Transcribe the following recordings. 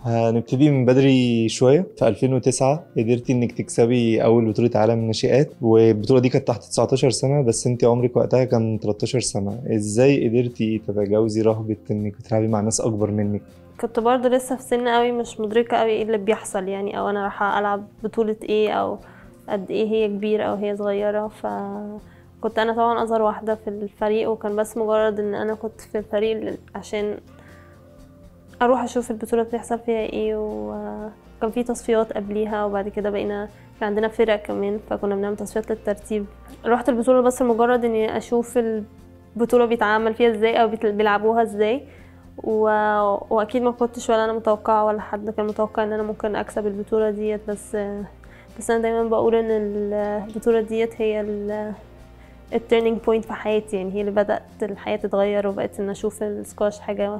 هنبتدي من بدري شوية في 2009 قدرتي انك تكسبي اول بطولة عالم ناشئات والبطولة دي كانت تحت 19 سنة بس انت عمرك وقتها كان 13 سنة ازاي قدرتي تتجاوزي رهبة انك تلعبي مع ناس اكبر منك كنت برضه لسه في سن قوي مش مدركة قوي ايه اللي بيحصل يعني او انا رايحة العب بطولة ايه او قد ايه هي كبيرة او هي صغيرة ف كنت انا طبعا اصغر واحدة في الفريق وكان بس مجرد ان انا كنت في الفريق عشان اروح اشوف البطولة بتحصل فيها ايه وكان في تصفيات قبليها وبعد كده بقينا كان عندنا فرق كمان فكنا بنعمل تصفيات للترتيب رحت البطولة بس لمجرد اني اشوف البطولة بيتعامل فيها ازاي او بيت- بيلعبوها ازاي و... واكيد ما كنتش ولا انا متوقعه ولا حد كان متوقع ان انا ممكن اكسب البطوله ديت بس بس انا دايما بقول ان البطوله ديت هي ال التيرنينج بوينت في حياتي يعني هي اللي بدات الحياه تتغير وبقيت ان اشوف السكواش حاجه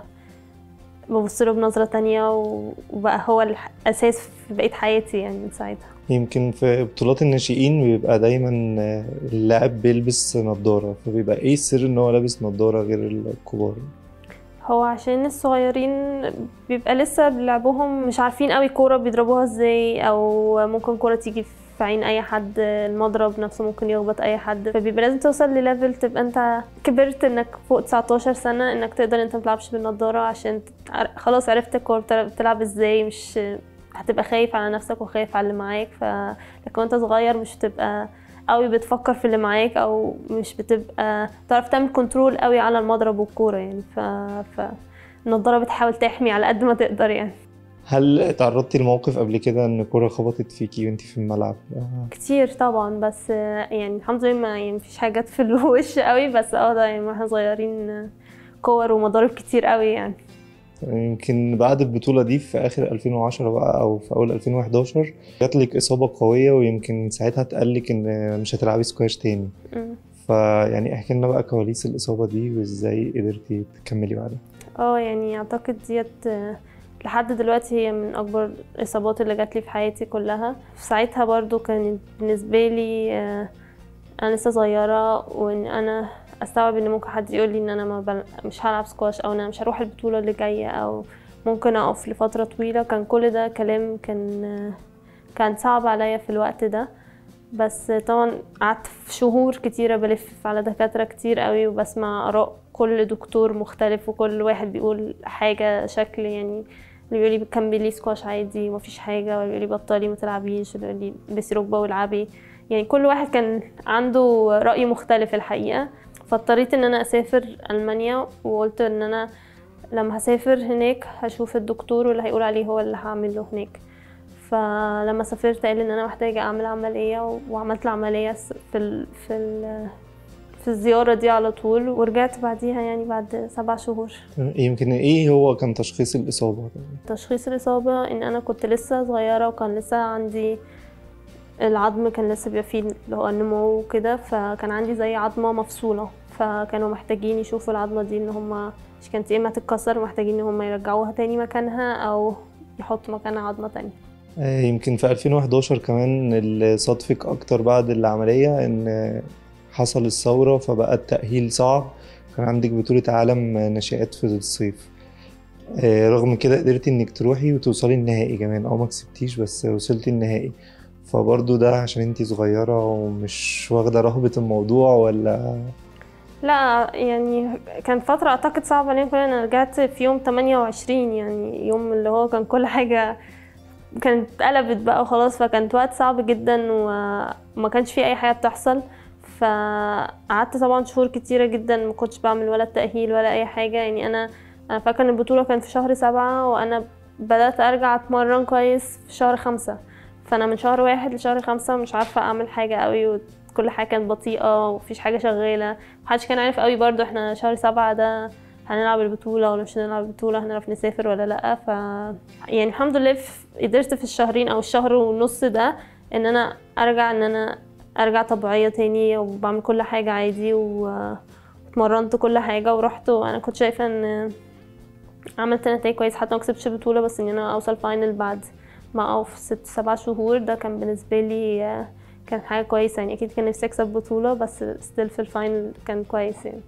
ببص له بنظره تانية و- وبقى هو الاساس في بقيه حياتي يعني من ساعتها يمكن في بطولات الناشئين بيبقى دايما اللاعب بيلبس نظارة فبيبقى ايه السر ان هو لابس نظارة غير الكبار هو عشان الصغيرين بيبقى لسه بلعبهم مش عارفين قوي كورة بيضربوها ازاي او ممكن كورة تيجي في عين اي حد المضرب نفسه ممكن يخبط اي حد فبيبقى لازم توصل لليفل تبقى انت كبرت انك فوق 19 سنة انك تقدر انت متلعبش بالنضارة عشان تع- خلاص عرفت الكورة بتلعب- بتلعب ازاي مش هتبقى خايف على نفسك وخايف على اللي معاك ف لكن وانت صغير مش هتبقى قوي بتفكر في اللي معاك او مش بتبقى تعرف تعمل كنترول قوي على المضرب والكوره يعني ف ف النضاره بتحاول تحمي على قد ما تقدر يعني هل تعرضتي لموقف قبل كده ان كرة خبطت فيكي وانت في الملعب آه، كتير طبعا بس يعني الحمد لله ما يعني مفيش حاجات في الوش قوي بس اه ده يعني واحنا صغيرين كور ومضارب كتير قوي يعني يمكن بعد البطولة دي في آخر 2010 بقى أو في أول 2011 جاتلك إصابة قوية ويمكن ساعتها اتقالك إن مش هتلعبي سكواش تاني أمم. فيعني احكي لنا بقى كواليس الإصابة دي وإزاي قدرتي تكملي بعدها اه يعني اعتقد ديت آه، لحد دلوقتي هي من اكبر الاصابات اللي جات لي في حياتي كلها في ساعتها برضو كانت بالنسبه لي آه، انا لسه صغيره وان انا استوعب ان ممكن حد يقول لي ان انا ما بل... مش هلعب سكواش او انا مش هروح البطوله اللي جايه او ممكن اقف لفتره طويله كان كل ده كلام كان آه، كان صعب عليا في الوقت ده بس طبعا قعدت في شهور كتيرة بلف على دكاترة كتير قوي وبسمع آراء كل دكتور مختلف وكل واحد بيقول حاجة شكل يعني اللي بيقول لي كملي سكواش عادي ومفيش حاجة واللي بيقول لي بطلي ما تلعبيش واللي بيقول لي البسي ركبة والعبي يعني كل واحد كان عنده رأي مختلف الحقيقة فاضطريت ان انا اسافر المانيا وقلت ان انا لما هسافر هناك هشوف الدكتور واللي هيقول عليه هو اللي هعمله هناك فلما سافرت قال ان انا محتاجه اعمل عمليه و- وعملت العمليه س- في ال في ال في الزياره دي على طول ورجعت بعديها يعني بعد سبع شهور يمكن إيه هو كان تشخيص الإصابة تشخيص الاصابه ان انا كنت لسه صغيره وكان لسه عندي العظم كان لسه بيبقى فيه اللي هو النمو وكده فكان عندي زي عظمه مفصوله فكانوا محتاجين يشوفوا العظمه دي ان هما مش كانت يا اما تتكسر محتاجين ان هما يرجعوها تاني مكانها او يحطوا مكانها عظمه تانية آه، يمكن في 2011 كمان اللي صادفك أكتر بعد العملية إن حصل الثورة فبقى التأهيل صعب كان عندك بطولة عالم ناشئات في الصيف آه، رغم كده قدرتي إنك تروحي وتوصلي النهائي كمان أو ما كسبتيش بس وصلتي النهائي فبرضه ده عشان انتي صغيرة ومش واخدة رهبة الموضوع ولا لا يعني كان فترة أعتقد صعبة علينا كلنا أنا رجعت في يوم 28 يعني يوم اللي هو كان كل حاجة كانت اتقلبت بقى وخلاص فكانت وقت صعب جدا وما كانش فيه أي حاجة بتحصل فقعدت طبعا شهور كتيرة جدا ما كنتش بعمل ولا التأهيل ولا أي حاجة يعني أنا أنا فاكرة إن البطولة كانت في شهر سبعة وأنا بدأت أرجع أتمرن كويس في شهر خمسة فأنا من شهر واحد لشهر خمسة مش عارفة أعمل حاجة قوي وكل حاجة كانت بطيئة ومفيش حاجة شغالة محدش كان عارف قوي برضو احنا شهر سبعة ده هنلعب البطولة ولا مش هنلعب البطولة هنعرف نسافر ولا لأ ف يعني الحمد لله ف- قدرت في الشهرين أو الشهر ونص ده إن أنا أرجع إن أنا أرجع طبيعية تاني وبعمل كل حاجة عادي و- واتمرنت كل حاجة ورحت وأنا كنت شايفة إن عملت نتائج كويس حتى ما كسبتش بطولة بس إن أنا أوصل فاينل بعد ما أقف ست سبع شهور ده كان بالنسبة لي آه، كان حاجة كويسة يعني أكيد كان نفسي أكسب بطولة بس ستيل في الفاينل كان كويس يعني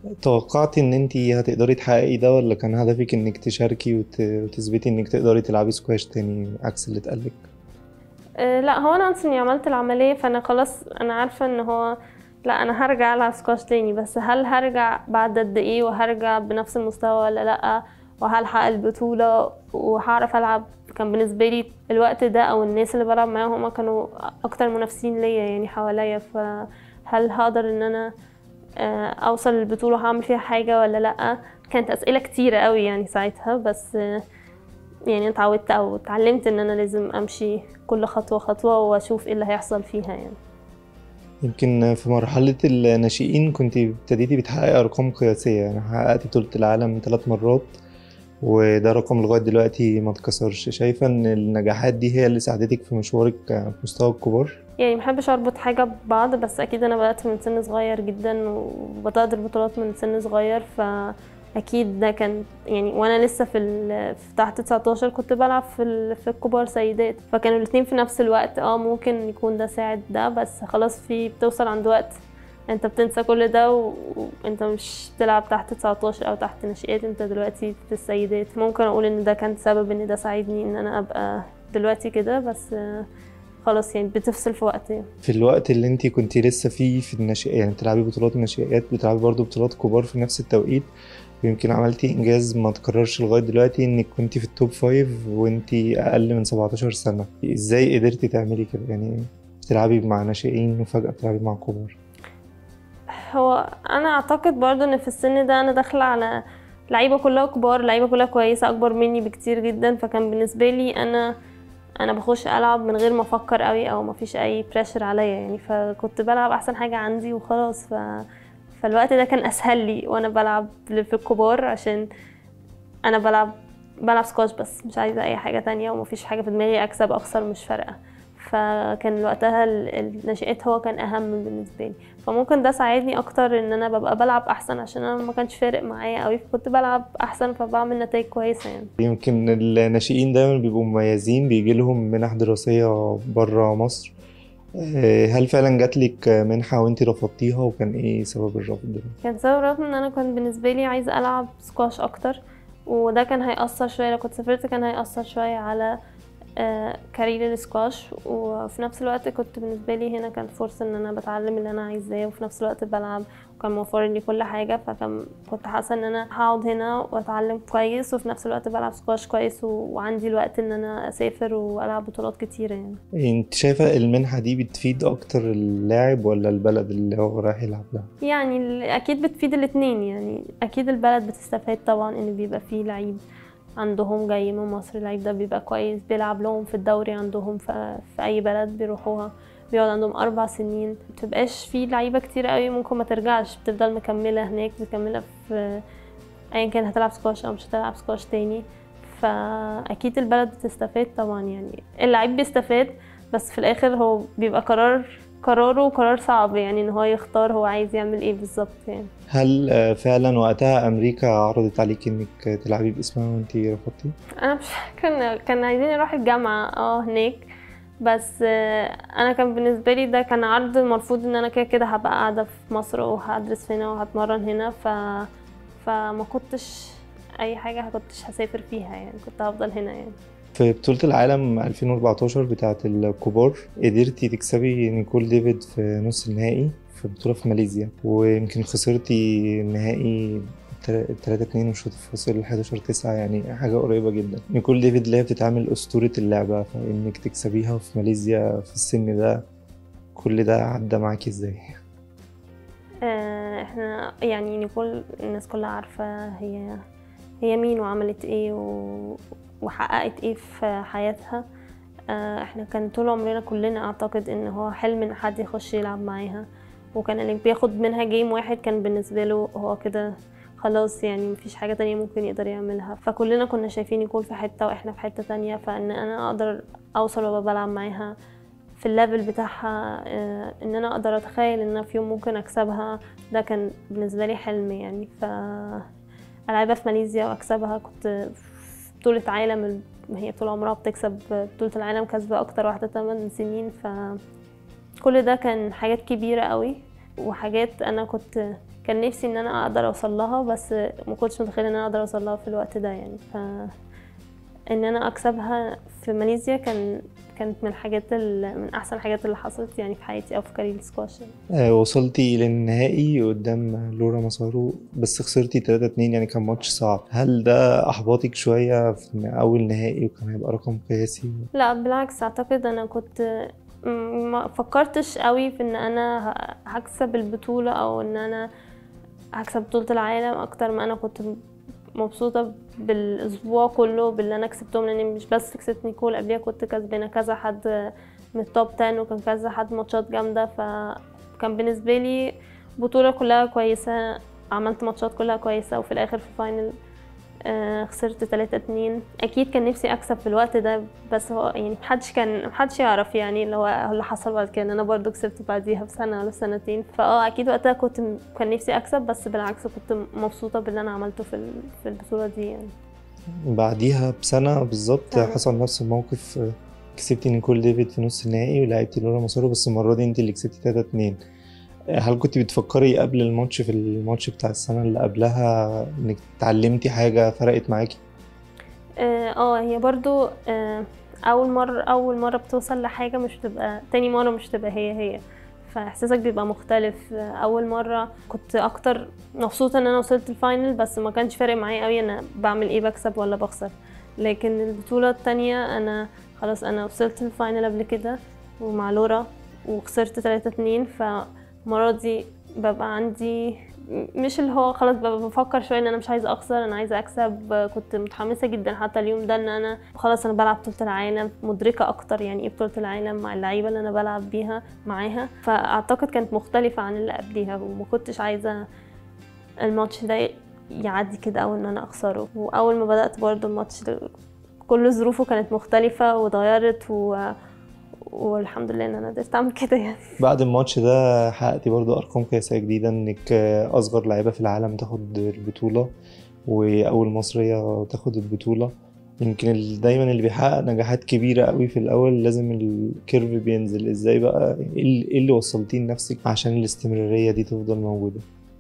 توقعتي ان انت هتقدري تحققي ده ولا كان هدفك انك تشاركي وت... وتثبتي انك تقدري تلعبي سكواش تاني عكس اللي اتقالك أه لا هو انا اني عملت العمليه فانا خلاص انا عارفه ان هو لا انا هرجع العب سكواش تاني بس هل هرجع بعد قد ايه وهرجع بنفس المستوى ولا لا وهلحق البطوله وهعرف العب كان بالنسبه لي الوقت ده او الناس اللي بلعب معاهم هما كانوا اكتر منافسين ليا يعني حواليا فهل هقدر ان انا آه، اوصل للبطوله هعمل فيها حاجه ولا لا كانت اسئله كتيره قوي يعني ساعتها بس آه، يعني اتعودت او اتعلمت ان انا لازم امشي كل خطوه خطوه واشوف ايه اللي هيحصل فيها يعني يمكن في مرحلة الناشئين كنت ابتديتي بتحققي أرقام قياسية يعني حققتي بطولة العالم ثلاث مرات وده رقم لغاية دلوقتي ما اتكسرش شايفة إن النجاحات دي هي اللي ساعدتك في مشوارك في مستوى الكبار؟ يعني محبش اربط حاجه ببعض بس اكيد انا بدات من سن صغير جدا وبدات البطولات من سن صغير فاكيد ده كان يعني وانا لسه في, في تحت 19 كنت بلعب في في الكبار سيدات فكانوا الاثنين في نفس الوقت اه ممكن يكون ده ساعد ده بس خلاص في بتوصل عند وقت انت بتنسى كل ده وانت مش بتلعب تحت 19 او تحت ناشئات انت دلوقتي في السيدات ممكن اقول ان ده كان سبب ان ده ساعدني ان انا ابقى دلوقتي كده بس خلاص يعني بتفصل في وقت يعني. في الوقت اللي انت كنت لسه فيه في الناشئات يعني بتلعبي بطولات الناشئات بتلعبي برضه بطولات كبار في نفس التوقيت ويمكن عملتي انجاز ما تكررش لغايه دلوقتي انك كنت في التوب فايف وانت اقل من 17 سنه ازاي قدرتي تعملي كده يعني بتلعبي مع ناشئين وفجاه بتلعبي مع كبار هو انا اعتقد برضو ان في السن ده انا داخله على لعيبه كلها كبار لعيبه كلها كويسه اكبر مني بكتير جدا فكان بالنسبه لي انا انا بخش العب من غير ما افكر قوي او ما فيش اي بريشر عليا يعني فكنت بلعب احسن حاجه عندي وخلاص ف... فالوقت ده كان اسهل لي وانا بلعب في الكبار عشان انا بلعب بلعب سكواش بس مش عايزه اي حاجه تانية ومفيش حاجه في دماغي اكسب اخسر مش فارقه فكان وقتها الناشئات هو كان اهم بالنسبه لي فممكن ده ساعدني اكتر ان انا ببقى بلعب احسن عشان انا ما كانش فارق معايا قوي فكنت بلعب احسن فبعمل نتائج كويسه يعني يمكن الناشئين دايما بيبقوا مميزين بيجي لهم منح دراسيه بره مصر آه، هل فعلا جات لك منحة وانت رفضتيها وكان ايه سبب الرفض ده؟ كان سبب الرفض ان انا كان بالنسبة لي عايزة العب سكواش اكتر وده كان هيأثر شوية لو كنت سافرت كان هيأثر شوية على آه، كارير السكواش وفي نفس الوقت كنت بالنسبه لي هنا كانت فرصه ان انا بتعلم اللي انا عايزاه وفي نفس الوقت بلعب وكان موفر لي كل حاجه فكان كنت حاسه ان انا هقعد هنا واتعلم كويس وفي نفس الوقت بلعب سكواش كويس وعندي الوقت ان انا اسافر والعب بطولات كتيره يعني انت شايفه المنحه دي بتفيد اكتر اللاعب ولا البلد اللي هو رايح يلعب لها يعني اكيد بتفيد الاثنين يعني اكيد البلد بتستفاد طبعا ان بيبقى فيه لعيب عندهم جاي من مصر اللعيب ده بيبقى كويس بيلعب لهم في الدوري عندهم في, في اي بلد بيروحوها بيقعد عندهم اربع سنين متبقاش في لعيبه كتير قوي ممكن ما ترجعش بتفضل مكمله هناك مكمله في ايا كان هتلعب سكواش او مش هتلعب سكواش تاني فاكيد البلد بتستفاد طبعا يعني اللعيب بيستفاد بس في الاخر هو بيبقى قرار قراره قرار صعب يعني ان هو يختار هو عايز يعمل ايه بالظبط يعني هل آه، فعلا وقتها امريكا عرضت عليك انك تلعبي باسمها وانت رفضتي؟ انا مش كان كان عايزين اروح الجامعه اه هناك بس آه، انا كان بالنسبه لي ده كان عرض المفروض ان انا كده كده هبقى قاعده في مصر وهدرس هنا وهتمرن هنا ف فما كنتش اي حاجه كنتش هسافر فيها يعني كنت هفضل هنا يعني في بطولة العالم 2014 بتاعة الكبار قدرتي تكسبي نيكول ديفيد في نص النهائي في بطولة في ماليزيا ويمكن خسرتي النهائي 3 2 وشوط الفاصل 11 9 يعني حاجة قريبة جدا نيكول ديفيد اللي هي بتتعمل أسطورة اللعبة فإنك تكسبيها في ماليزيا في السن ده كل ده عدى معاكي ازاي؟ آه، احنا يعني نيكول الناس كلها عارفة هي هي مين وعملت ايه و... وحققت ايه في حياتها آه، احنا كان طول عمرنا كلنا اعتقد ان هو حلم ان حد يخش يلعب معاها وكان اللي بياخد منها جيم واحد كان بالنسبه له هو كده خلاص يعني مفيش حاجة تانية ممكن يقدر يعملها فكلنا كنا شايفين يكون في حتة واحنا في حتة تانية فان انا اقدر اوصل وابقى بلعب معاها في الليفل بتاعها آه، ان انا اقدر اتخيل ان انا في يوم ممكن اكسبها ده كان بالنسبة لي حلم يعني ف العبها في ماليزيا واكسبها كنت بطولة عالم هي طول عمرها بتكسب بطولة العالم كسبة أكتر واحدة 8 سنين ف كل ده كان حاجات كبيرة قوي وحاجات أنا كنت كان نفسي ان انا اقدر اوصل لها بس ما كنتش متخيله ان انا اقدر اوصل لها في الوقت ده يعني ف ان انا اكسبها في ماليزيا كان كانت من الحاجات ال- من احسن الحاجات اللي حصلت يعني في حياتي او في كارير السكواش يعني. آه، وصلتي للنهائي قدام لورا مسارو بس خسرتي 3 2 يعني كان ماتش صعب هل ده احبطك شويه في إن اول نهائي وكان هيبقى رقم قياسي لا بالعكس اعتقد انا كنت م- ما فكرتش قوي في ان انا ه- هكسب البطولة او ان انا هكسب بطولة العالم اكتر ما انا كنت مبسوطة بالاسبوع كله باللي انا كسبتهم لان مش بس كسبت نيكول قبليها كنت كسبانة كذا حد من التوب 10 وكان كذا حد ماتشات جامدة فكان بالنسبة لي بطولة كلها كويسة عملت ماتشات كلها كويسة وفي الاخر في الفاينل آه، خسرت 3 2 اكيد كان نفسي اكسب في الوقت ده بس هو يعني محدش كان محدش يعرف يعني اللي هو اللي حصل بعد كده إن انا برضو كسبت بعديها بسنه ولا سنتين فاه اكيد وقتها كنت م- كان نفسي اكسب بس بالعكس كنت مبسوطه باللي انا عملته في ال- في البطوله دي يعني بعديها بسنه بالظبط سنة. حصل نفس الموقف آه، كسبتي نيكول ديفيد في نص النهائي ولعبتي لورا مسارو بس المره دي انت اللي كسبتي 3 2 هل كنت بتفكري قبل الماتش في الماتش بتاع السنه اللي قبلها انك اتعلمتي حاجه فرقت معاكي اه آه، هي برضو آه، اول مره اول مره بتوصل لحاجه مش بتبقى تاني مره مش تبقى هي هي فاحساسك بيبقى مختلف آه، اول مره كنت اكتر مبسوطه ان انا وصلت الفاينل بس ما كانش فارق معايا قوي انا بعمل ايه بكسب ولا بخسر لكن البطوله التانية انا خلاص انا وصلت الفاينل قبل كده ومع لورا وخسرت 3 2 فالمره دي ببقى عندي مش اللي هو خلاص ببقى بفكر شويه ان انا مش عايزه اخسر انا عايزه اكسب كنت متحمسه جدا حتى اليوم ده ان انا خلاص انا بلعب بطوله العالم مدركه اكتر يعني ايه بطوله العالم مع اللعيبه اللي انا بلعب بيها معاها فاعتقد كانت مختلفه عن اللي قبليها وما كنتش عايزه الماتش ده يعدي كده او ان انا اخسره واول ما بدات برضو الماتش ده كل ظروفه كانت مختلفه واتغيرت و... والحمد لله ان انا قدرت اعمل كده يعني بعد الماتش ده حققتي برضو ارقام قياسيه جديده انك اصغر لاعيبه في العالم تاخد البطوله واول مصريه تاخد البطوله يمكن ال- دايما اللي بيحقق نجاحات كبيره قوي في الاول لازم الكيرف بينزل ازاي بقى ايه اللي- إيه اللي وصلتيه لنفسك عشان الاستمراريه دي تفضل موجوده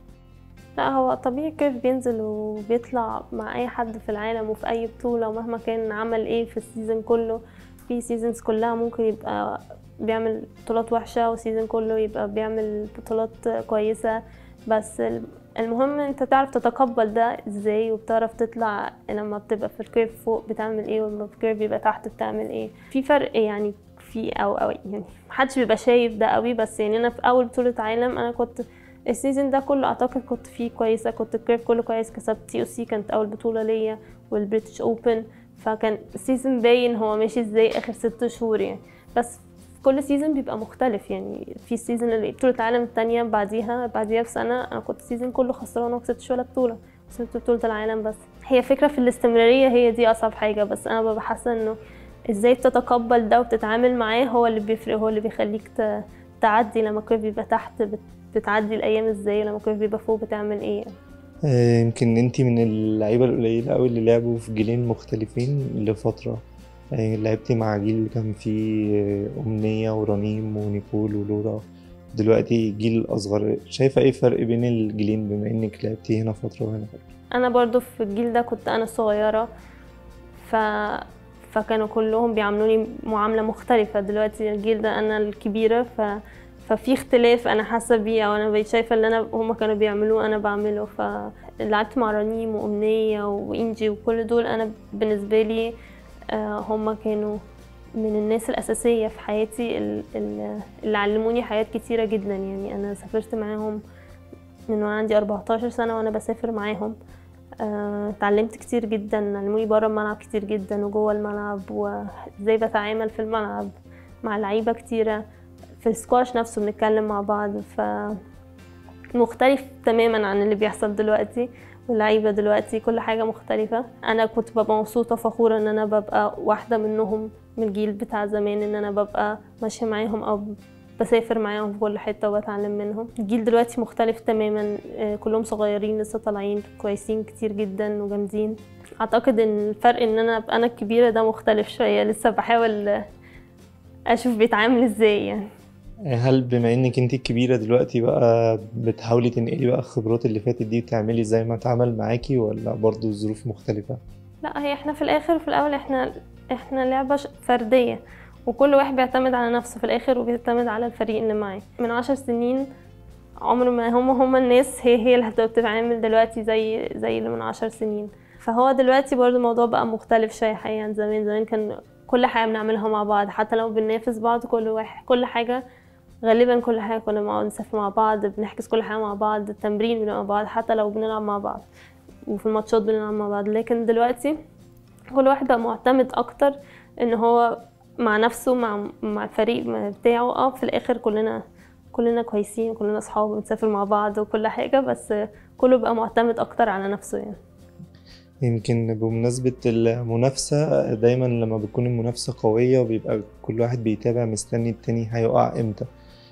لا هو طبيعي كيف بينزل وبيطلع مع اي حد في العالم وفي اي بطولة ومهما كان عمل ايه في السيزون كله في سيزونز كلها ممكن يبقى بيعمل بطولات وحشة وسيزون كله يبقى بيعمل بطولات كويسة بس المهم انت تعرف تتقبل ده ازاي وبتعرف تطلع لما بتبقى في الكيرف فوق بتعمل ايه ولما في الكيرف بيبقى تحت بتعمل ايه في فرق يعني في او او يعني محدش بيبقى شايف ده قوي بس يعني انا في اول بطولة عالم انا كنت السيزون ده كله اعتقد كنت فيه كويسه كنت الكيرف كله كويس كسبت تي او سي كانت اول بطوله ليا والبريتش اوبن فكان السيزون باين هو ماشي ازاي اخر ست شهور يعني بس كل سيزون بيبقى مختلف يعني في السيزون اللي بطولة العالم التانية بعديها بعديها بسنة أنا كنت السيزون كله خسرانة وما كسبتش ولا بطولة كسبت بطولة العالم بس هي فكرة في الاستمرارية هي دي أصعب حاجة بس أنا ببقى حاسة إنه ازاي بتتقبل ده وبتتعامل معاه هو اللي بيفرق هو اللي بيخليك ت- تعدي لما الكيرف بيبقى تحت بت- بتعدي الأيام ازاي لما الكيرف بيبقى فوق بتعمل ايه يعني. آه، يمكن انت من اللعيبه القليله قوي اللي لعبوا في جيلين مختلفين لفتره يعني لعبتي مع جيل كان فيه آه، أمنية ورنيم ونيكول ولورا دلوقتي جيل أصغر شايفة إيه الفرق بين الجيلين بما إنك لعبتي هنا فترة وهنا فترة انا برضو في الجيل ده كنت انا الصغيره ف فكانوا كلهم بيعاملوني معامله مختلفه دلوقتي الجيل ده انا الكبيره ف ففي اختلاف انا حاسه بيه او انا بقيت شايفه اللي انا هما كانوا بيعملوه انا بعمله فلعبت مع رنيم وامنيه وانجي وكل دول انا بالنسبه لي آه، هما كانوا من الناس الأساسية في حياتي ال- ال- اللي علموني حاجات كتيرة جدا يعني أنا سافرت معاهم من وانا عندي 14 سنة وانا بسافر معاهم آه، اتعلمت كتير جدا علموني بره الملعب كتير جدا وجوه الملعب وازاي بتعامل في الملعب مع لعيبة كتيرة في السكواش نفسه بنتكلم مع بعض ف مختلف تماما عن اللي بيحصل دلوقتي واللعيبة دلوقتي كل حاجة مختلفة أنا كنت ببقى مبسوطة فخورة إن أنا ببقى واحدة منهم من الجيل بتاع زمان إن أنا ببقى ماشية معاهم أو بسافر معاهم في كل حتة وبتعلم منهم الجيل دلوقتي مختلف تماما آه، كلهم صغيرين لسه طالعين كويسين كتير جدا وجامدين أعتقد إن الفرق إن أنا أبقى أنا الكبيرة ده مختلف شوية لسه بحاول آه، أشوف بيتعامل إزاي يعني هل بما انك انت الكبيرة دلوقتي بقى بتحاولي تنقلي بقى الخبرات اللي فاتت دي وتعملي زي ما اتعمل معاكي ولا برضو الظروف مختلفة؟ لا هي احنا في الاخر في الاول احنا احنا لعبة ش- فردية وكل واحد بيعتمد على نفسه في الاخر وبيعتمد على الفريق اللي معاه من عشر سنين عمر ما هم هم الناس هي هي اللي هتبقى بتتعامل دلوقتي زي زي اللي من عشر سنين فهو دلوقتي برضو الموضوع بقى مختلف شوية حقيقة عن زمان زمان كان كل حاجة بنعملها مع بعض حتى لو بننافس بعض كل واحد كل حاجة غالبا كل حاجة كنا مع بنسافر مع بعض بنحجز كل حاجة مع بعض التمرين بنبقى مع بعض حتى لو بنلعب مع بعض وفي الماتشات بنلعب مع بعض لكن دلوقتي كل واحد بقى معتمد اكتر ان هو مع نفسه مع مع الفريق بتاعه اه في الاخر كلنا كلنا كويسين كلنا اصحاب بنسافر مع بعض وكل حاجة بس كله بقى معتمد اكتر على نفسه يعني يمكن بمناسبة المنافسة دايما لما بتكون المنافسة قوية بيبقى كل واحد بيتابع مستني التاني هيقع امتى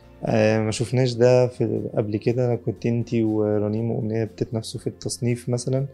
آه ما شفناش ده في قبل كده كنت انتي ورنيم وأمنية بتتنافسوا في التصنيف مثلا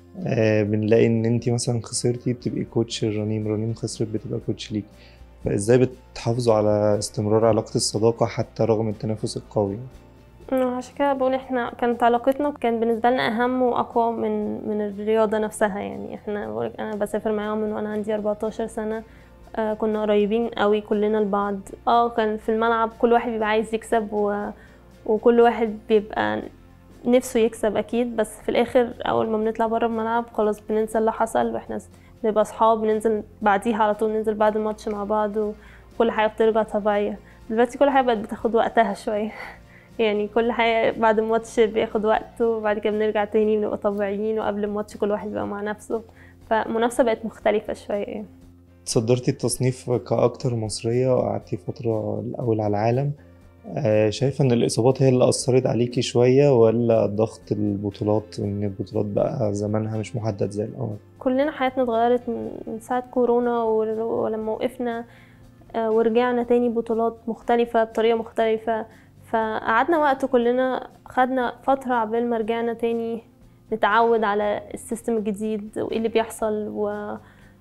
آه بنلاقي ان انتي مثلا خسرتي بتبقي كوتش رنيم رنيم خسرت بتبقى كوتش ليك فازاي بتحافظوا على استمرار علاقة الصداقة حتى رغم التنافس القوي أنا عشان كده بقول احنا كانت علاقتنا كان بالنسبة لنا أهم وأقوى من من الرياضة نفسها يعني احنا بقولك أنا بسافر معاهم من وأنا عندي 14 سنة آه كنا قريبين قوي كلنا لبعض اه كان في الملعب كل واحد بيبقى عايز يكسب و... وكل واحد بيبقى نفسه يكسب أكيد بس في الآخر أول ما بنطلع بره الملعب خلاص بننسى اللي حصل واحنا بنبقى أصحاب بننزل بعديها على طول ننزل بعد الماتش مع بعض وكل حاجة بترجع طبيعية دلوقتي كل حاجة بقت بتاخد وقتها شوية يعني كل حاجة بعد الماتش بياخد وقت وبعد كده بنرجع تاني بنبقى طبيعيين وقبل الماتش كل واحد بيبقى مع نفسه فالمنافسة بقت مختلفة شوية يعني. تصدرتي التصنيف كأكتر مصرية وقعدتي فترة الأول على العالم آه، شايفة إن الإصابات هي اللي أثرت عليكي شوية ولا ضغط البطولات إن البطولات بقى زمانها مش محدد زي الأول؟ كلنا حياتنا اتغيرت من من ساعة كورونا ور- ولما وقفنا آه، ورجعنا تاني بطولات مختلفة بطريقة مختلفة فقعدنا وقت كلنا خدنا فترة عبال ما رجعنا تاني نتعود على السيستم الجديد وايه اللي بيحصل و...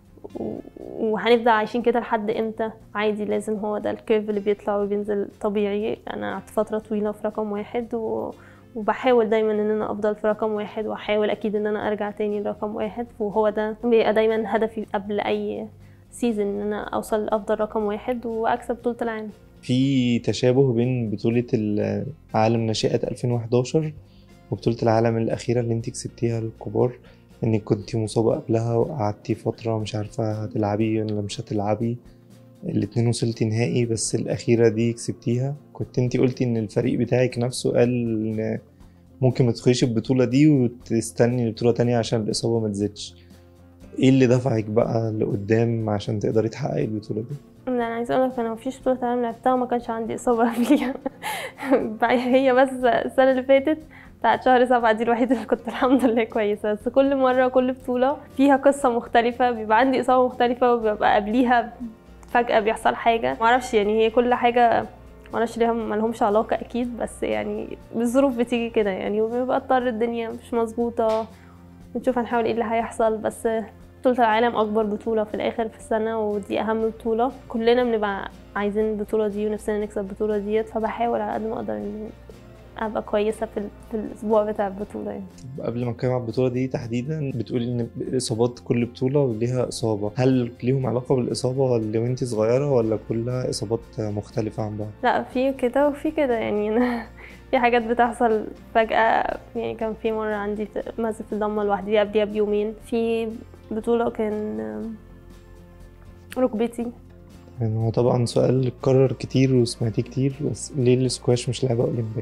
و- وهنفضل عايشين كده لحد امتى عادي لازم هو ده الكيرف اللي بيطلع وبينزل طبيعي انا قعدت فترة طويلة في رقم واحد و... وبحاول دايما ان انا افضل في رقم واحد واحاول اكيد ان انا ارجع تاني لرقم واحد وهو ده بيبقى دايما هدفي قبل اي سيزون ان انا اوصل لافضل رقم واحد واكسب بطولة العالم في تشابه بين بطولة العالم ناشئات 2011 وبطولة العالم الأخيرة اللي انت كسبتيها للكبار انك كنتي مصابة قبلها وقعدتي فترة مش عارفة هتلعبي ولا مش هتلعبي الاتنين وصلتي نهائي بس الأخيرة دي كسبتيها كنت انتي قلتي ان الفريق بتاعك نفسه قال ان ممكن ما تدخليش البطولة دي وتستني لبطولة تانية عشان الإصابة ما تزيدش ايه اللي دفعك بقى لقدام عشان تقدري تحققي البطولة دي؟ انا عايزه اقول لك انا مفيش بطوله عالم لعبتها وما كانش عندي اصابه قبليها هي بس السنه اللي فاتت بتاعت شهر سبعة دي الوحيدة اللي كنت الحمد لله كويسة بس كل مرة كل بطولة فيها قصة مختلفة بيبقى عندي إصابة مختلفة وبيبقى قبليها فجأة بيحصل حاجة معرفش يعني هي كل حاجة معرفش ليها ملهمش علاقة أكيد بس يعني الظروف بتيجي كده يعني وبيبقى اضطر الدنيا مش مظبوطة نشوف هنحاول ايه اللي هيحصل بس بطولة العالم أكبر بطولة في الآخر في السنة ودي أهم بطولة كلنا بنبقى عايزين البطولة دي ونفسنا نكسب البطولة ديت فبحاول على قد ما أقدر إن أبقى كويسة في, ال- في الأسبوع بتاع البطولة يعني. قبل ما نتكلم عن البطولة دي تحديدا بتقولي إن إصابات كل بطولة ليها إصابة، هل ليهم علاقة بالإصابة اللي وأنتي صغيرة ولا كلها إصابات مختلفة عن بعض؟ لا في كده وفي كده يعني أنا في حاجات بتحصل فجأة يعني كان في مرة عندي مزة في الضمة لوحدي قبليها بيومين في بطولة كان ركبتي يعني هو طبعا سؤال اتكرر كتير وسمعتيه كتير بس ليه السكواش مش لعبة أولمبية؟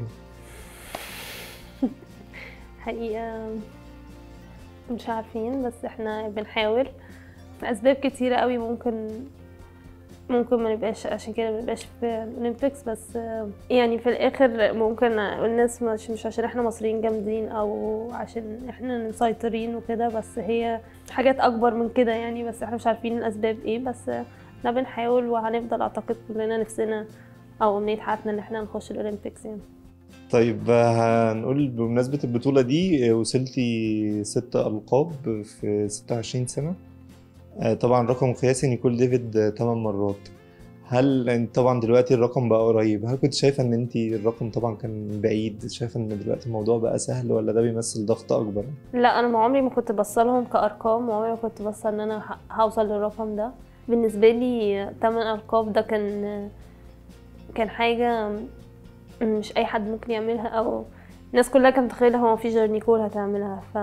حقيقة مش عارفين بس احنا بنحاول أسباب كتيرة قوي ممكن ممكن ما نبقاش عشان كده ما نبقاش في الأولمبيكس بس آه، يعني في الآخر ممكن الناس مش مش عشان احنا مصريين جامدين أو عشان احنا مسيطرين وكده بس هي حاجات أكبر من كده يعني بس احنا مش عارفين الأسباب ايه بس آه، احنا بنحاول وهنفضل أعتقد كلنا نفسنا أو أمنية حياتنا إن احنا نخش الأولمبيكس يعني طيب هنقول بمناسبة البطولة دي وصلتي ست ألقاب في 26 سنة آه، طبعا رقم قياسي نيكول ديفيد 8 مرات هل انت طبعا دلوقتي الرقم بقى قريب هل كنت شايفة ان انت الرقم طبعا كان بعيد شايفة ان دلوقتي الموضوع بقى سهل ولا ده بيمثل ضغط اكبر لا انا ما عمري ما كنت بصلهم كارقام وعمري ما كنت بصل ان انا ه- هوصل للرقم ده بالنسبه لي تمن القاب ده كان كان حاجه مش اي حد ممكن يعملها او الناس كلها كانت متخيله هو مفيش غير نيكول هتعملها ف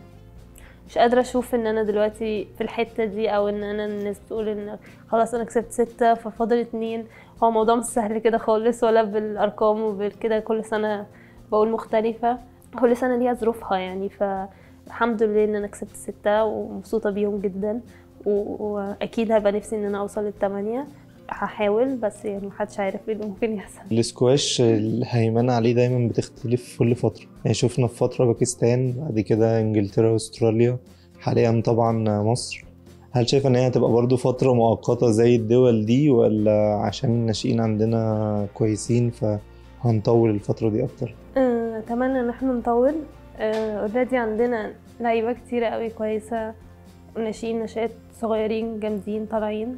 مش قادرة أشوف إن أنا دلوقتي في الحتة دي أو إن أنا الناس بتقول إن خلاص أنا كسبت ستة ففاضل اتنين هو الموضوع مش سهل كده خالص ولا بالأرقام وبالكده كل سنة بقول مختلفة كل سنة ليها ظروفها يعني فالحمد لله إن أنا كسبت ستة ومبسوطة بيهم جدا و- وأكيد هبقى نفسي إن أنا أوصل للتمانية هحاول بس يعني محدش عارف ايه اللي ممكن يحصل السكواش الهيمنة عليه دايما بتختلف في كل فترة يعني شفنا في فترة باكستان بعد كده انجلترا واستراليا حاليا طبعا مصر هل شايفة ان هي هتبقى برضو فترة مؤقتة زي الدول دي ولا عشان الناشئين عندنا كويسين فهنطول الفترة دي اكتر آه، اتمنى ان احنا نطول اوريدي عندنا لعيبه كتيره قوي كويسه ناشئين ناشئات صغيرين جامدين طالعين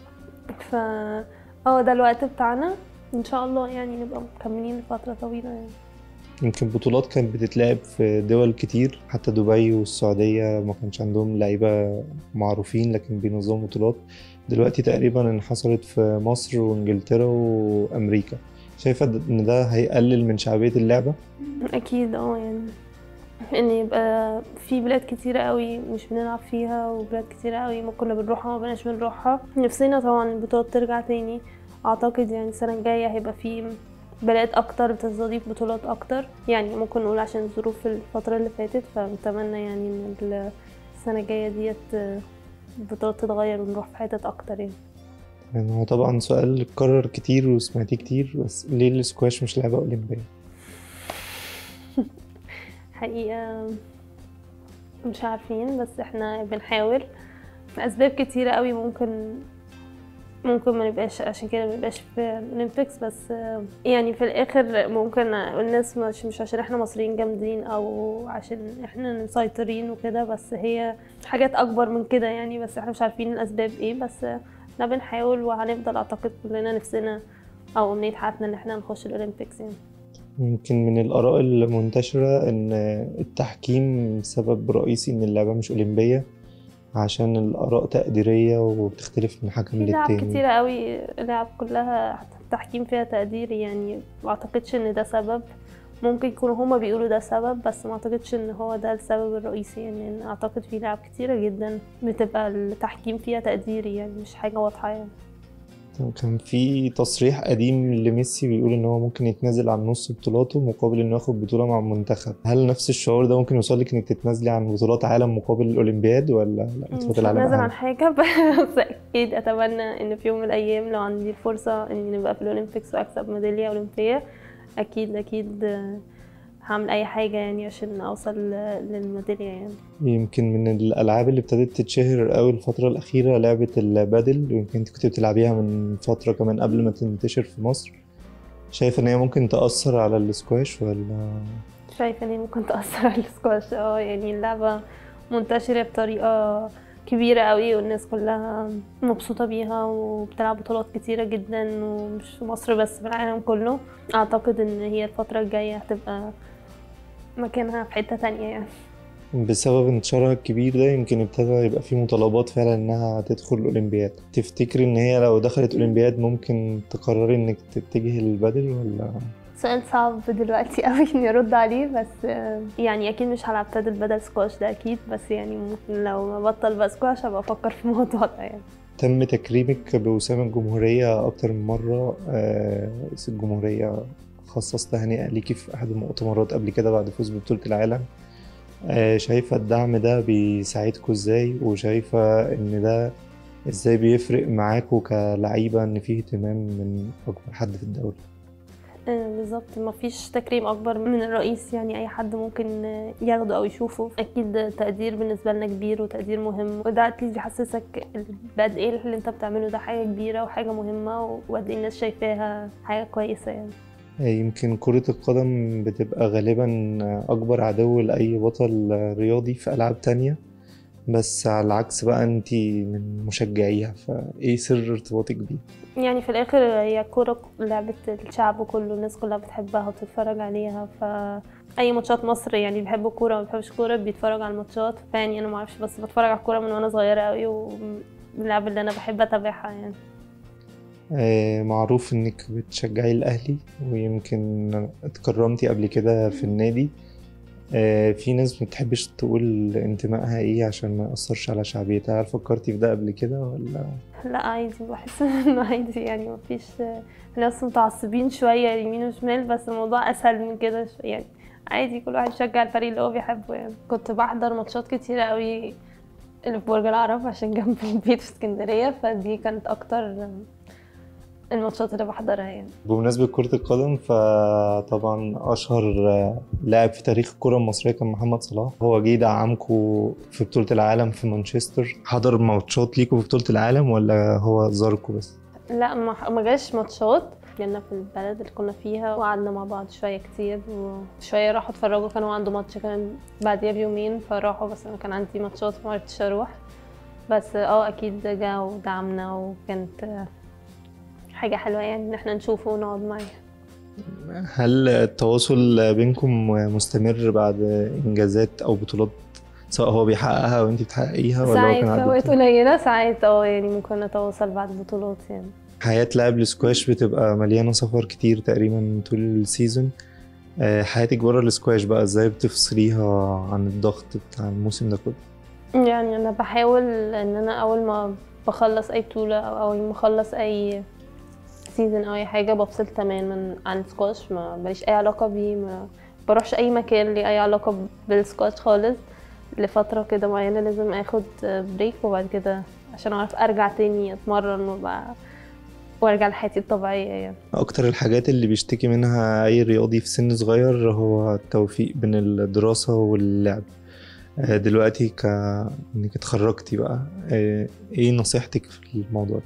ف اه ده الوقت بتاعنا ان شاء الله يعني نبقى مكملين لفتره طويله يعني يمكن بطولات كانت بتتلعب في دول كتير حتى دبي والسعودية ما كانش عندهم لعيبة معروفين لكن بينظموا بطولات دلوقتي تقريبا انحصرت في مصر وانجلترا وامريكا شايفة ان ده هيقلل من شعبية اللعبة اكيد اه يعني ان يبقى في بلاد كتيرة قوي مش بنلعب فيها وبلاد كتيرة قوي ما كنا بنروحها وما بقناش بنروحها نفسنا طبعا البطولات ترجع تاني اعتقد يعني السنة الجاية هيبقى في بلاد اكتر بتستضيف بطولات اكتر يعني ممكن نقول عشان ظروف الفترة اللي فاتت فنتمنى يعني ان السنة الجاية ديت البطولات تتغير ونروح في حتت اكتر يعني يعني هو طبعا سؤال اتكرر كتير وسمعتيه كتير بس ليه السكواش مش لعبة أولمبية؟ حقيقة مش عارفين بس احنا بنحاول أسباب كتيرة قوي ممكن ممكن ما نبقاش عشان كده ما نبقاش في الأولمبيكس بس آه، يعني في الآخر ممكن الناس مش مش عشان احنا مصريين جامدين أو عشان احنا مسيطرين وكده بس هي حاجات أكبر من كده يعني بس احنا مش عارفين الأسباب ايه بس آه، احنا بنحاول وهنفضل أعتقد كلنا نفسنا أو أمنية حياتنا إن احنا نخش الأولمبيكس يعني يمكن من الآراء المنتشرة إن التحكيم سبب رئيسي إن اللعبة مش أولمبية عشان الآراء تقديرية وبتختلف من حكم في لعب للتاني كتيرة قوي لعب كلها حتى التحكيم فيها تقدير يعني ما اعتقدش ان ده سبب ممكن يكونوا هما بيقولوا ده سبب بس ما اعتقدش ان هو ده السبب الرئيسي يعني لأن اعتقد في لعب كتيرة جدا بتبقى التحكيم فيها تقديري يعني مش حاجة واضحة يعني كان في تصريح قديم لميسي بيقول إن هو ممكن يتنازل عن نص بطولاته مقابل إنه ياخد بطولة مع المنتخب هل نفس الشعور ده ممكن يوصلك إنك تتنازلي عن بطولات عالم مقابل الأولمبياد ولا لا بطولات مش العالم هتنازل أهم؟ عن حاجة بس أكيد أتمنى إن في يوم من الأيام لو عندي الفرصة إني نبقى في الأولمبيكس وأكسب ميدالية أولمبية أكيد أكيد آه، هعمل أي حاجة يعني عشان أوصل للميدالية يعني يمكن من الألعاب اللي ابتدت تتشهر قوي الفترة الأخيرة لعبة البادل ويمكن انت كنت بتلعبيها من فترة كمان قبل ما تنتشر في مصر شايفة إن هي ممكن تأثر على السكواش ولا شايفة ان هي ممكن تأثر على السكواش اه يعني اللعبة منتشرة بطريقة كبيرة قوي والناس كلها مبسوطة بيها وبتلعب بطولات كتيرة جدا ومش في مصر بس في العالم كله اعتقد ان هي الفترة الجاية هتبقى مكانها في حتة تانية يعني بسبب انتشارها الكبير ده يمكن ابتدى يبقى في مطالبات فعلا إنها تدخل الأولمبياد تفتكري إن هي لو دخلت أولمبياد ممكن تقرري إنك تتجهي للبادل ولا سؤال صعب دلوقتي قوي اني ارد عليه بس آه، يعني اكيد مش هلعب بادل بدل سكواش ده اكيد بس يعني ممكن لو ما بطل بقى سكواش هبقى افكر في الموضوع ده يعني تم تكريمك بوسام الجمهورية أكتر من مرة آه، رئيس الجمهورية خصص تهنئة ليكي في أحد المؤتمرات قبل كده بعد فوز ببطولة العالم آه، شايفة الدعم ده بيساعدكوا ازاي وشايفة ان ده ازاي بيفرق معاكوا كلعيبة ان فيه اهتمام من أكبر حد في الدولة آه، بالظبط مفيش تكريم اكبر من الرئيس يعني اي حد ممكن آه، ياخده او يشوفه اكيد تقدير بالنسبه لنا كبير وتقدير مهم وده اكيد بيحسسك بقد ايه اللي انت بتعمله ده حاجه كبيره وحاجه مهمه وقد ايه الناس شايفاها حاجه كويسه يعني آه، يمكن كرة القدم بتبقى غالبا أكبر عدو لأي بطل رياضي في ألعاب تانية بس على العكس بقى انتي من مشجعيها فايه سر ارتباطك بيها يعني في الاخر هي الكوره لعبه الشعب كله الناس كلها بتحبها وبتتفرج عليها ف اي ماتشات مصر يعني بيحبوا الكوره وما بيحبش الكوره بيتفرج على الماتشات فيعني انا ما اعرفش بس بتفرج على الكوره من وانا صغيره قوي ومن اللعب اللي انا بحب اتابعها يعني آه، معروف انك بتشجعي الاهلي ويمكن اتكرمتي قبل كده في النادي آه، في ناس ما بتحبش تقول انتمائها ايه عشان ما يأثرش على شعبيتها هل فكرتي في ده قبل كده ولا لا عادي بحس انه عادي يعني مفيش ناس متعصبين شويه يمين وشمال بس الموضوع اسهل من كده شوية. يعني عادي كل واحد يشجع الفريق اللي هو بيحبه يعني كنت بحضر ماتشات كتيرة قوي اللي في برج العرب عشان جنب البيت في اسكندريه فدي كانت اكتر الماتشات اللي بحضرها يعني بمناسبة كرة القدم فطبعا أشهر لاعب في تاريخ الكرة المصرية كان محمد صلاح هو جه دعمكم في بطولة العالم في مانشستر حضر ماتشات ليكوا في بطولة العالم ولا هو زاركوا بس؟ لا ما ما جاش ماتشات جينا في البلد اللي كنا فيها وقعدنا مع بعض شويه كتير وشويه راحوا اتفرجوا كانوا عنده ماتش كان بعديها بيومين فراحوا بس انا كان عندي ماتشات فما عرفتش اروح بس اه اكيد جا ودعمنا وكانت حاجه حلوه يعني ان احنا نشوفه ونقعد معاه هل التواصل بينكم مستمر بعد إنجازات أو بطولات سواء هو بيحققها وأنت بتحققيها ولا هو ساعات كان في عنده اوقات قليله ساعات اه يعني ممكن نتواصل بعد البطولات يعني حياة لاعب السكواش بتبقى مليانة سفر كتير تقريبا طول السيزون آه، حياتك بره السكواش بقى ازاي بتفصليها عن الضغط بتاع الموسم ده كله يعني انا بحاول ان انا اول ما بخلص اي بطوله او اول ما اخلص اي سيزون او اي حاجه بفصل تماما عن سكواش ما ماليش اي علاقه بيه ما بروحش اي مكان ليه اي علاقه بالسكواش خالص لفتره كده معينه لازم اخد بريك وبعد كده عشان اعرف ارجع تاني اتمرن وبقى وارجع لحياتي الطبيعيه يعني اكتر الحاجات اللي بيشتكي منها اي رياضي في سن صغير هو التوفيق بين الدراسة واللعب آه، دلوقتي ك انك اتخرجتي بقى آه، ايه نصيحتك في الموضوع ده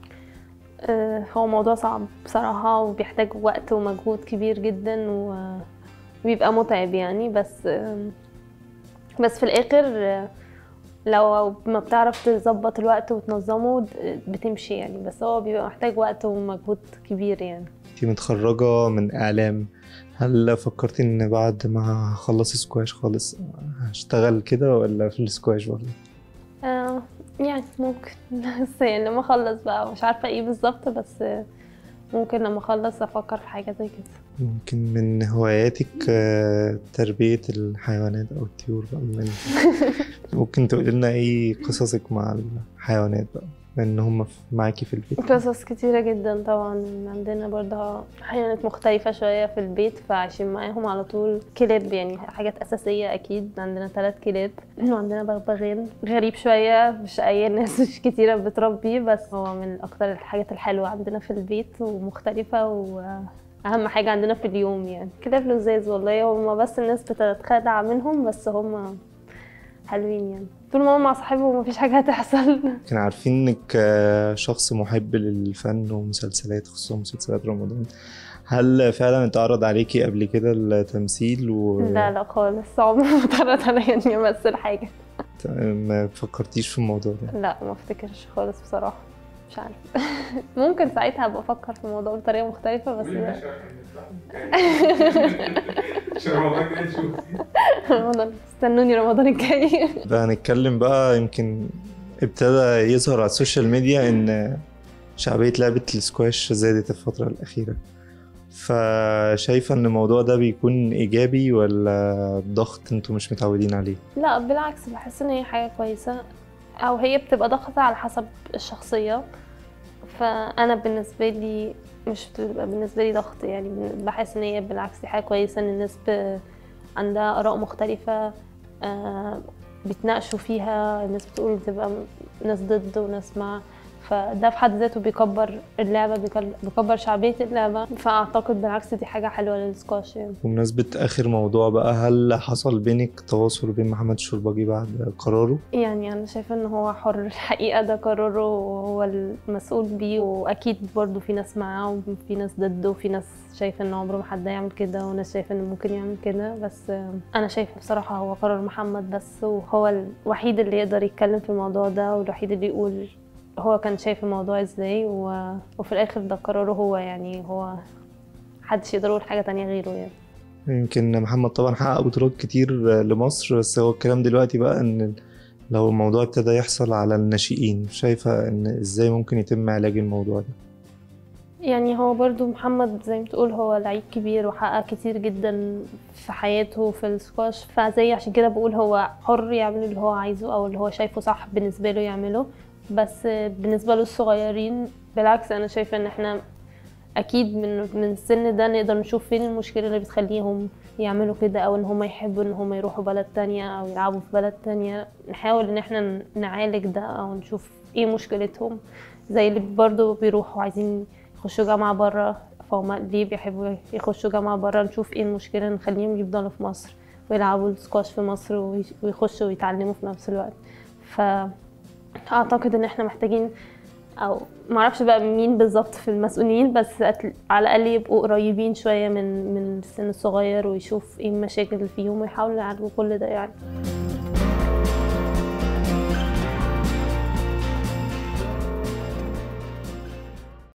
آه، هو موضوع صعب بصراحة وبيحتاج وقت ومجهود كبير جدا و- وبيبقى متعب يعني بس آم، بس في الآخر آه، لو ما بتعرف تظبط الوقت وتنظمه د- بتمشي يعني بس هو بيبقى محتاج وقت ومجهود كبير يعني انت متخرجة من اعلام هل فكرتي ان بعد ما اخلص سكواش خالص هشتغل كده ولا في السكواش برضه آه، يعني ممكن بس يعني لما اخلص بقى مش عارفة ايه بالظبط بس آه، ممكن لما اخلص افكر في حاجة زي كده ممكن من هواياتك آه، تربية الحيوانات أو الطيور بقى من ممكن تقولي لنا إيه قصصك مع الحيوانات بقى بما إن هم في- معاكي في البيت قصص كتيرة جدا طبعا عندنا برضه حيوانات مختلفة شوية في البيت فعايشين معاهم على طول كلاب يعني حاجات أساسية أكيد عندنا ثلاث كلاب وعندنا بغبغان غريب شوية مش أي ناس مش كتيرة بتربيه بس هو من أكتر الحاجات الحلوة عندنا في البيت ومختلفة وأهم حاجة عندنا في اليوم يعني كلاب لزاز والله هما بس الناس بتتخدع منهم بس هما حلوين يعني طول ما هم مع صاحبهم مفيش حاجة هتحصل كان عارفين إنك آه، شخص محب للفن ومسلسلات خصوصا مسلسلات رمضان هل فعلا اتعرض عليكي قبل كده التمثيل و لا لا خالص عمري ما اتعرض عليا اني امثل حاجه ما فكرتيش في الموضوع ده لا ما افتكرش خالص بصراحه مش عارفه ممكن ساعتها ابقى افكر في الموضوع بطريقه مختلفه بس عشان رمضان جاي نشوف رمضان استنوني رمضان الجاي ده هنتكلم بقى يمكن ابتدى يظهر على السوشيال ميديا ان شعبية لعبة السكواش زادت الفترة الأخيرة فشايفة ان الموضوع ده بيكون ايجابي ولا ضغط انتوا مش متعودين عليه لا بالعكس بحس ان هي حاجه كويسه او هي بتبقى ضغط على حسب الشخصيه فانا بالنسبه لي مش بتبقى بالنسبه لي ضغط يعني بحس ان هي بالعكس دي حاجه كويسه ان الناس ب... عندها اراء مختلفه آه، بيتناقشوا فيها الناس بتقول بتبقى ناس ضد وناس مع فده في حد ذاته بيكبر اللعبة بيكل- بيكبر شعبية اللعبة فأعتقد بالعكس دي حاجة حلوة للسكواش يعني بمناسبة آخر موضوع بقى هل حصل بينك تواصل بين محمد الشربجي بعد قراره؟ يعني أنا شايفة إن هو حر الحقيقة ده قراره وهو المسؤول بيه وأكيد برضه في ناس معاه وفي ناس ضده وفي ناس شايفة إن عمره ما حد يعمل كده وناس شايفة إنه ممكن يعمل كده بس أنا شايفة بصراحة هو قرار محمد بس وهو الوحيد اللي يقدر يتكلم في الموضوع ده والوحيد اللي يقول هو كان شايف الموضوع ازاي و... وفي الآخر ده قراره هو يعني هو محدش يقدر يقول حاجة تانية غيره يعني يمكن محمد طبعا حقق بطولات كتير لمصر بس هو الكلام دلوقتي بقى ان لو الموضوع ابتدى يحصل على الناشئين شايفة ان ازاي ممكن يتم علاج الموضوع ده يعني هو برضو محمد زي ما تقول هو لعيب كبير وحقق كتير جدا في حياته في السكواش فزي عشان كده بقول هو حر يعمل اللي هو عايزه او اللي هو شايفه صح بالنسبة له يعمله بس بالنسبة له الصغيرين بالعكس انا شايفة ان احنا اكيد من من السن ده نقدر نشوف فين المشكلة اللي بتخليهم يعملوا كده او ان هم يحبوا ان هم يروحوا بلد تانية او يلعبوا في بلد تانية نحاول ان احنا نعالج ده او نشوف ايه مشكلتهم زي اللي برضو بيروحوا عايزين يخشوا جامعة برا فهم ليه بيحبوا يخشوا جامعة برا نشوف ايه المشكلة نخليهم يفضلوا في مصر ويلعبوا السكواش في مصر ويش- ويخشوا ويتعلموا في نفس الوقت فأعتقد ان احنا محتاجين او معرفش بقى مين بالظبط في المسؤولين بس أتل- على الاقل يبقوا قريبين شويه من من السن الصغير ويشوف ايه المشاكل اللي فيهم ويحاولوا يعالجوا كل ده يعني